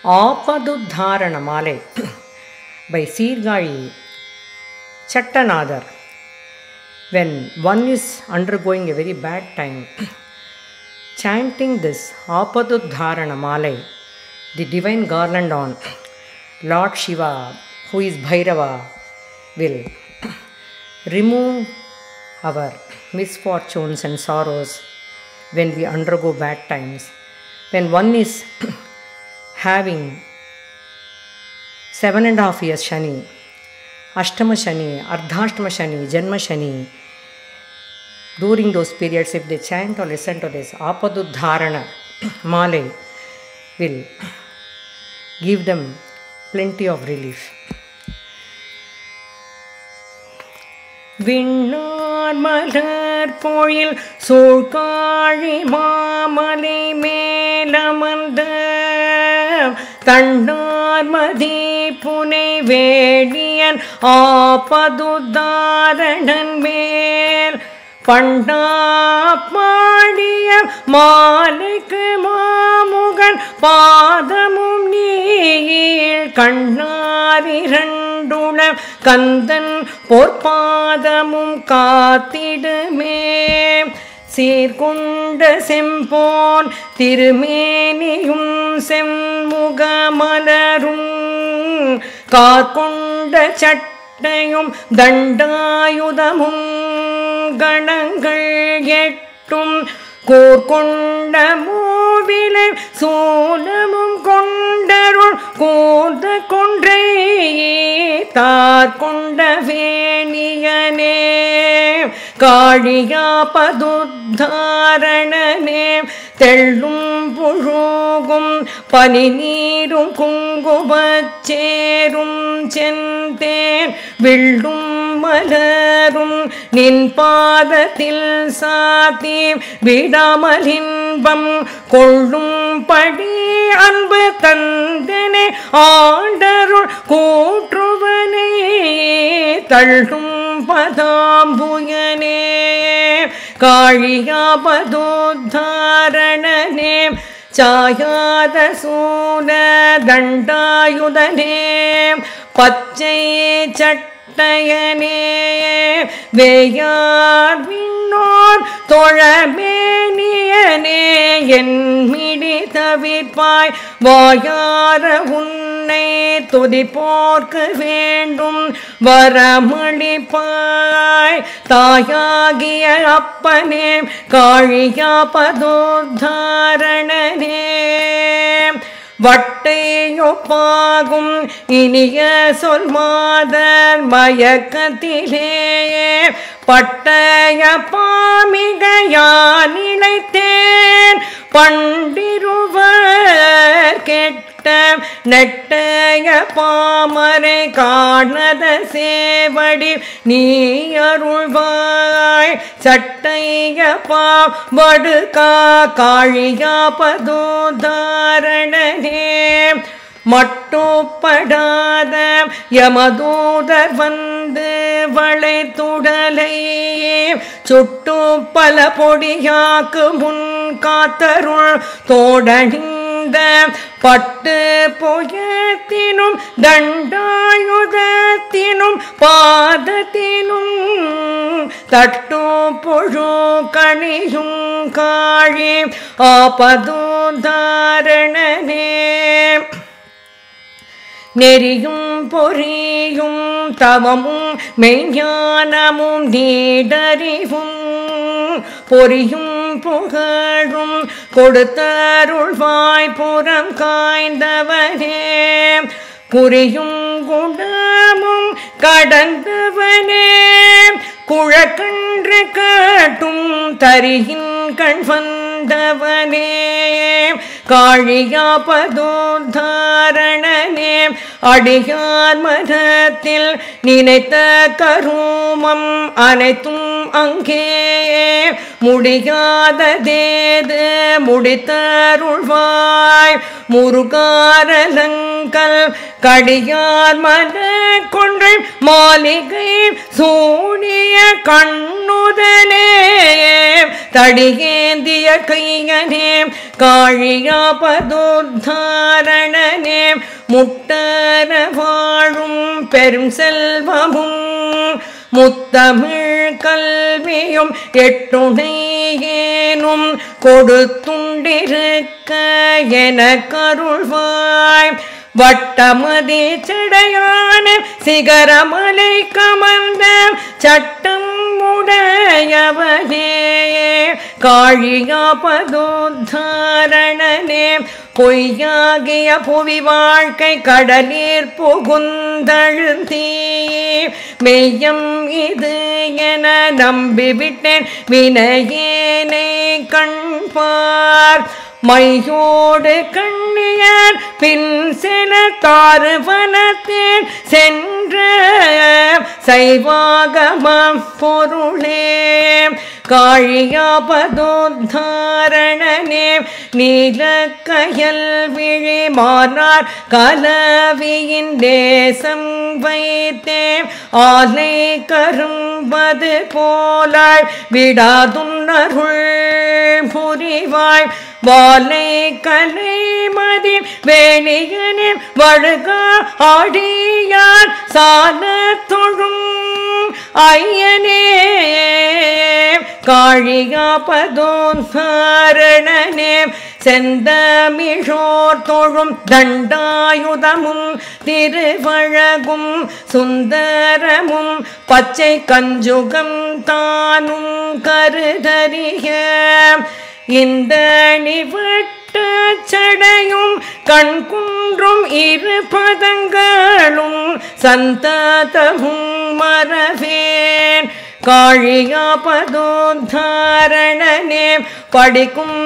ஆபதுத்தாரண Malai by Sirkazhi Sattanathar when one is undergoing a very bad time chanting this apadudharana malai the divine garland on lord shiva who is bhairava will remove our misfortunes and sorrows when we undergo bad times when one is having seven and a half years shani ashtama shani ardhashtama shani janma shani during those periods if they chant or listen to this apadudharana malay will give them plenty of relief விண்ணார் மலர் பொழில் சூழ்காழி மாமலை மேலமர்ந்த தன்னார் மதி புனை வேடியன் ஆபதுதாரணன் மேல் பண்டா பாடிய மாலைக்கு மாமுகன் பாதமும் நீள் கண்ணாரிரண்டுள கந்தன் பொற்பாதமும் காத்திடுமே சீர்கொண்ட செம்போன் திருமேனியும் செம்முகமலரும் காற்கொண்ட சட்டையும் தண்டாயுதமும் கணங்கள் எட்டும் கோர்கொண்ட மூவிலை சூலமும் கொண்டருள் கூர்ந்த கொன்றை தார் கொண்ட வேணியனே காழியா பதுத்தாரணனே தெள்ளும் புழுகும் பனி நீரும் குங்குமச்சேரும் செந்தேன் விள்ளும் மலரும் நின் பாதத்தில் சாத்தி விடாமல் இன்பம் கொள்ளும்படி அன்பு தந்தனே ஆண்டருள் கூற்றுவனே தள்ளும் பதாம்புயனே காழியாபதோத்தாரணனே சாயாத சூல தண்டாயுதனே பச்சை சட்டயனே வேயார் விண்ணோர் தொழமேனியனே என் மிடி தவிர்ப்பாய் வாயார உன்னை துதிப்போர்க்கு வேண்டும் வரமளிப்பாய் தாயாகிய அப்பனே காழியா பதோத்தாரணனே வட்டையொப்பாகும் இனிய சொல் மாதர் மயக்கத்திலே பட்டய பாமிகையான் இழைத்தேன் பண்டிருவர் கெட்ட நெட்டைய பாமரை காணத சேவடி நீ அருள்வாய் சட்டைய பாவடு கா காழியா பதோதாரணனே மட்டுப்படாத யமதூதர் வந்து வளைத்துடலை சுட்டு பல பொடியாக்கு முன் காத்தருள் தோடணிந்த பட்டு புயத்தினும் தண்டாயுதத்தினும் பாதத்தினும் தட்டு புழு கணியும் காழி ஆபதோதாரணனே நெறியும் பொறியும் தவமும் மெய்ஞானமும் நீடறிவும் பொறியும் புகழும் கொடுத்தருள்வாய் புறம் காய்ந்தவனே குறியும் குணமும் கடந்தவனே குழக்கன்று காட்டும் தரியின் கண் வந்தவனே காழியா பதோத்தாரணனே அடியார் மனத்தில் நினைத்த கருமம் அனைத்தும் அங்கே முடியாததேது முடித்தருள்வாய் முருகாரலங்க கல் கடியார் மன கொன்றை மாளிகை சூழிய கண்ணுதலே தடியேந்திய கையனே காழியா பதோத்தாரணனே முட்டர வாழும் பெரும் செல்வமும் முத்தமிழ் கல்வியும் எட்டுணையேனும் கொடுத்துண்டிருக்க என கருள்வாய் வட்டமதி செடையான சிகரமலை கமர்ந்த சட்டம் உடையவனே காழியா பதோத்தாரணனே பொய்யாகிய புவி வாழ்க்கை கடலீர் புகுந்தழுந்தீ மெய்யம் இது என நம்பிவிட்டேன் வினையேனை கண்பார் மையோடு கண்ணியர் பின் சென தாறுவனத்தேன் சென்ற சைவாகமம் பொருளே காழியா பதோத்தாரணனே நீலக்கயல் விழி மாறார் கலவியின் தேசம் வைத்தேன் ஆலை கரும்பது போலாய் விடாதுன்னருள் புரிவாய் வாலை கலை மதி வேணியனே வழுக ஆடியார் சால தொழும் ஐயனே காழியா பதோந்தாரணனே செந்தமிழோர் தொழும் தண்டாயுதமும் திருவழகும் சுந்தரமும் பச்சை கஞ்சுகம் தானும் கருதறிய இந்த நிவட்ட சடையும் கண்குன்றும் இரு பதங்களும் சந்ததமும் மறவேன் காழியா பதோத்தாரணனே படிக்கும்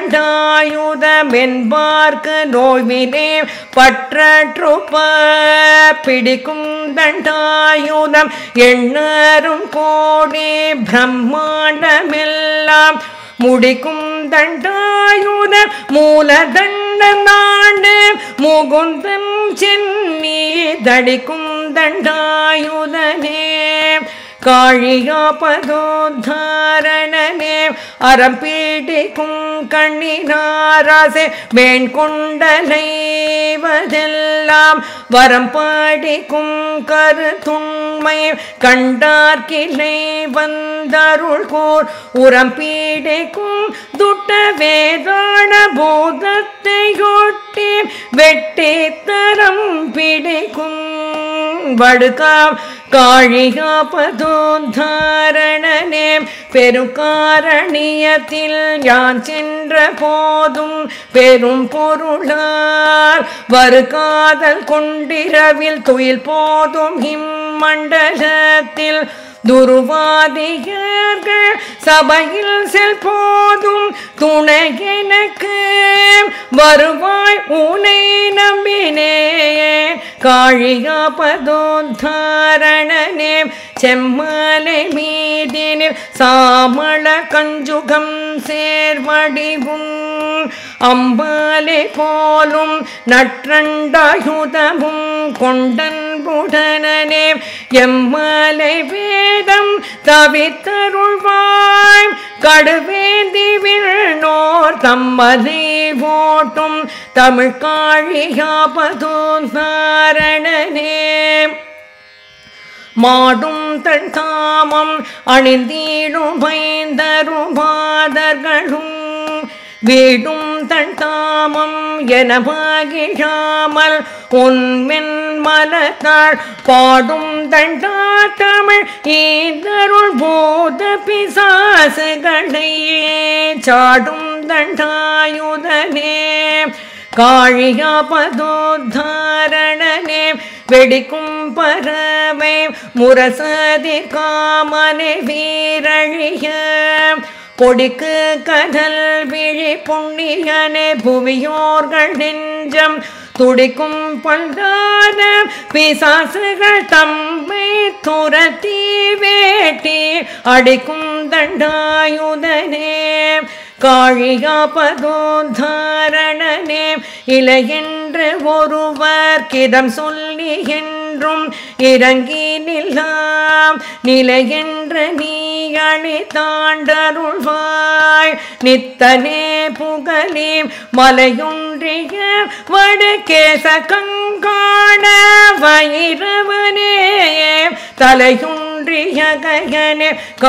தண்டாயுதமென்பார்க்கு நோய்வினே பற்றற்றுப்ப பிடிக்கும் தண்டாயுதம் எண்ணரும் கோடி பிரம்மாண்டமெல்லாம் முடிக்கும் தண்டாயுத மூல தண்டநாண்டு முகுந்தம் சென்னி தடிக்கும் தண்டாயுதனே காழியா பதோத்தாரணனே அறம் பீடிக்கும் கண்ணினாராசே வேண் கொண்டலைவதெல்லாம் வரம் பாடிக்கும் கருத்துண்மை கண்டார்கிளை வந்தருள் கூர் உரம் பீடிக்கும் துட்ட வேதாள போதத்தையொட்டி வெட்டி தரம் பிடிக்கும் வடுகாம் காழிகா பதோத்தாரணனே பெருக்காரணியத்தில் யான் சென்ற போதும் பெரும் பொருளால் வருகாதல் கொண்டிரவில் துயில் போதும் இம்மண்டலத்தில் துருவாதியர்கள் சபையில் செல் போதும் துணை எனக்கு வருவாய் உனை நம்பினே காழியா பதோத்தாரணனே செம்மலை மீதினில் சாமள கஞ்சுகம் சேர்வடிவும் அம்பாலை போலும் நற்றண்டாயுதமும் கொண்டன்புடனே எம்மலை வேதம் தவித்தருள்வாய் கடுவேந்தி விண்ணோர் தம்மதை ஓட்டும் தமிழ் காழியா பதோந்தாரணனே மாடும் தன் தாமம் அணிந்தீடும் வைந்தரும் பாதர்களும் வீடும் தன் தாமம் என மகிழாமல் உன்மென் மலத்தாள் பாடும் தண்டா தமிழ் ஈந்தருள் போத பிசாசுகளையே சாடும் தண்டாயுதனே காழியா பதோத்தாரணனே வெடிக்கும் பறவை முரசதி காமனை வீரழிய பொடிக்கு கடல் விழி புண்ணியனே புவியோர்கள் நெஞ்சம் துடிக்கும் பல்லாத பிசாசுகள் தம்மை துரத்தி வேட்டி அடிக்கும் தண்டாயுதனே காழியாபதோத்தாரணனே இலையென்று ஒருவர் கிதம் சொல்லி என்றும் இறங்கி நில்லாம் நிலையென்ற நீ அணி தாண்டருள்வாய் நித்தனே புகழே மலையொன்றிய வடகேச கங்காண வைரவனே தலையொன்றிய கயனே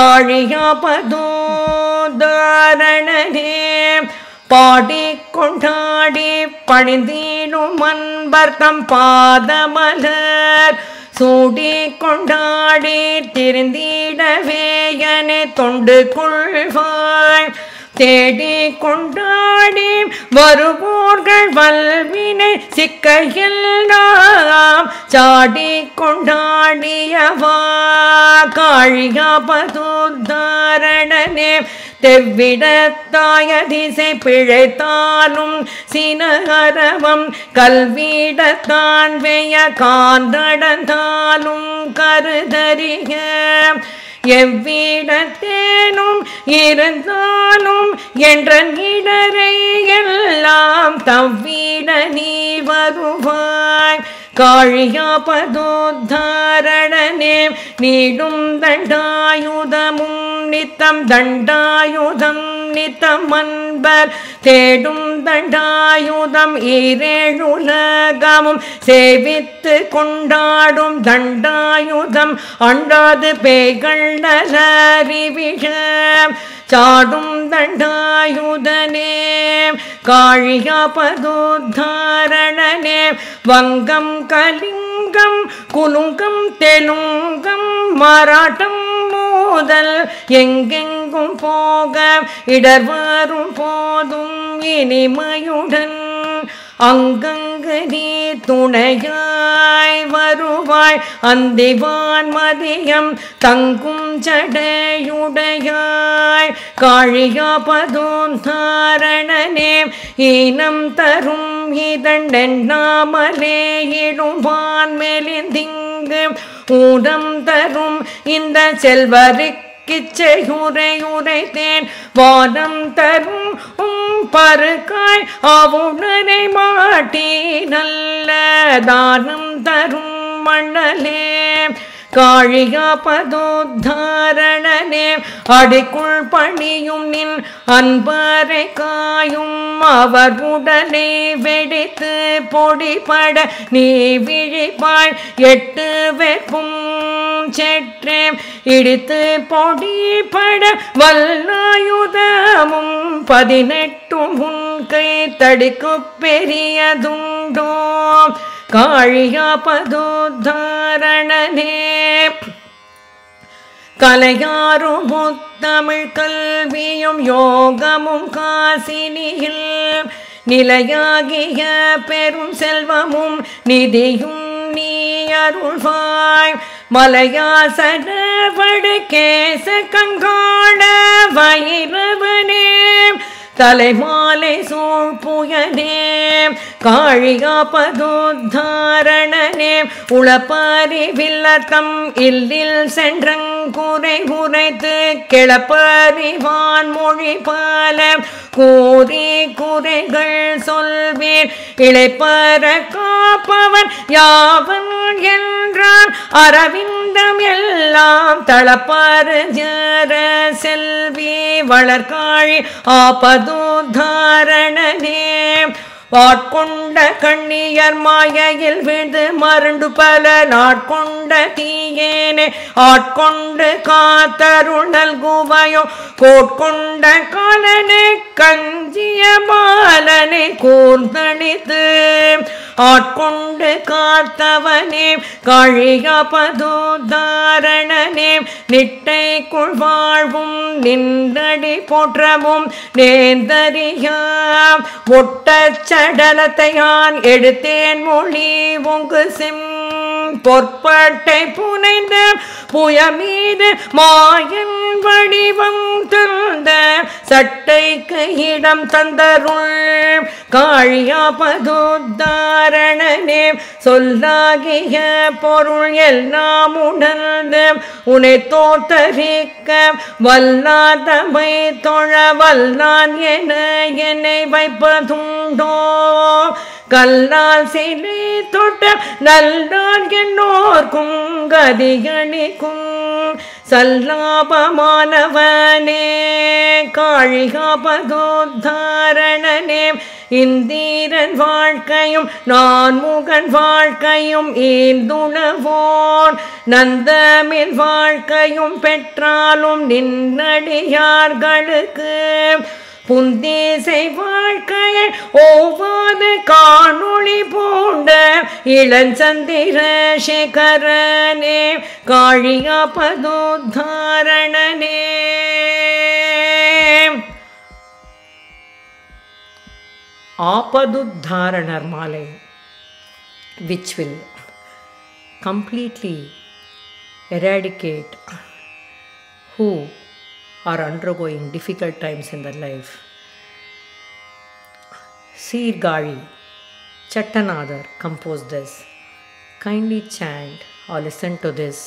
காழியாபதோதாரணனே பாடி கொண்டாடி பணிந்தீனும் அன்பர்த்தம் பாதமலர் சூடி கொண்டாடி திருந்திடவேயனை தொண்டு கொள்வாய் தேடி கொண்டாடி வருவோர்கள் வல்வினை சிக்கையெல்லாம் சாடி கொண்டாடியவா காழியாபதுத்தாரணனே தெவ்விடத்தாய திசை பிழைத்தாலும் சினகரவம் கல்விடத்தான் வெய காந்தடந்தாலும் கருதறிக எவ்விடத்தேனும் இருந்தாலும் என்ற இடரை எல்லாம் தவ்விட நீ வருவாய் காழியாபதோத்தாரணனே நீடும் தண்டாயுதமும் நித்தம் தண்டாயுதம் நித்தம் அன்பர் தேடும் தண்டாயுதம் ஈரேழுலகமும் சேவித்து கொண்டாடும் தண்டாயுதம் அண்டாது பேய்கள் நலறிவிழ சாடும் தண்டாயுதனே காழியாபதோத்தாரணனே வங்கம் கலிங்கம் குலுங்கம் தெலுங்கம் மராட்டம் மோதல் எங்கெங்கும் போக இடர் வரும் போதும் இனிமையுடன் அங்கங்கு நீ துணையாய் வருவாய் அந்திவான் மதியம் தங்கும் ஜடையுடையாய் காழியாபதோந்தாரணனே ஈனம் தரும் இதண்டெண்ணாமலே இடுவான் மெலிந்திங்கு ஊடம் தரும் இந்த செல்வருக்கு கிச்சையுரை உரைத்தேன் வானம் தரும் உம் பருக்காய் அவுடனை மாட்டி நல்ல தானம் தரும் மண்ணலே காழியாபதோத்தாரணனே அடிக்குள் பணியும் நின் அன்பரை காயும் அவர் உடலை வெடித்து பொடிபட நீ விழிப்பாய் எட்டு வெப்பும் செற்றே இடித்து பொடிபட வல்லாயுதமும் பதினெட்டும் உன் கை தடிக்கு பெரியதுண்டோ காழியாபதோத்தாரணனே கலையாரும் முத்தமிழ் கல்வியும் யோகமும் காசினியில் நிலையாகிய பெரும் செல்வமும் நிதியும் நீ அருள்வாய் மலையாசன வடகேச கங்காண வைரவனே தலைமாலை சூழ் புயனே காழியாபதோத்தாரணனே உளப்பாரி வில்லக்கம் இல்லில் சென்றங்குறை உரைத்து கிளப்பறிவான் மொழி பல கூறி குறைகள் சொல்வீர் இளைப்பற காப்பவன் யாவன் என்றான் அரவிந்தம் எல்லாம் தளப்பாறு ஜர செல்வி வளர்காழி ஆபதோத்தாரணனே வாட்கொண்ட கண்ணியர் மாயையில் விழுந்து மருண்டு பல நாட்கொண்ட தீயேனே ஆட்கொண்டு காத்தருள் நல்குவையோ கோட்கொண்ட காலனே கஞ்சிய பாலனை கூர்ந்தணித்து ஆட்கொண்டு காத்தவனே காழியாபதோதாரணனே நிட்டைக்குள் வாழ்வும் நின்றடி போற்றவும் நேர்ந்தறியா ஒட்டச் சடலத்தை யான் எடுத்தேன் மொழி உங்கு செம் பொற்பட்டை புனைந்த புயமீது மாயன் வடிவம் தந்த சட்டைக்கு இடம் தந்தருள் காழியா பதுத்தாரணனே சொல்லாகிய பொருள் எல்லாம் உணர்ந்து உனை தோத்தரிக்க வல்லாதமை தொழ வல்லான் என என்னை வைப்பதுண்டோ கல்லால் சிலை தொட்ட நல்லான் என்னோர்க்கும் கதிகளிக்கும் சல்லாபமானவனே காழிகாபதோத்தாரணனே இந்தீரன் வாழ்க்கையும் நான் முகன் வாழ்க்கையும் ஈந்துணவோன் நந்தமில் வாழ்க்கையும் பெற்றாலும் நின்னடியார்களுக்கு புந்தேசை வாழ்க்கையை ஓவாது காணொளி பூண்ட இளஞ்சந்திர சேகரனே காழியா பதோத்தாரணனே ஆபதுத்தாரணர் மாலை which will completely eradicate who are undergoing difficult times in their life. Sirgali Chattanadar composed this. Kindly chant or listen to this.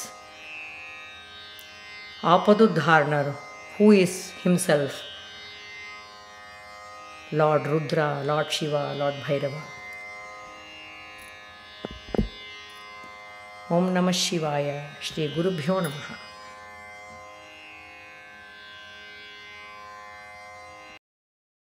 Apadudharnar, who is himself Lord Rudra, Lord Shiva, Lord Bhairava. Om Namah Shivaya, Shri Gurubhyo Namaha.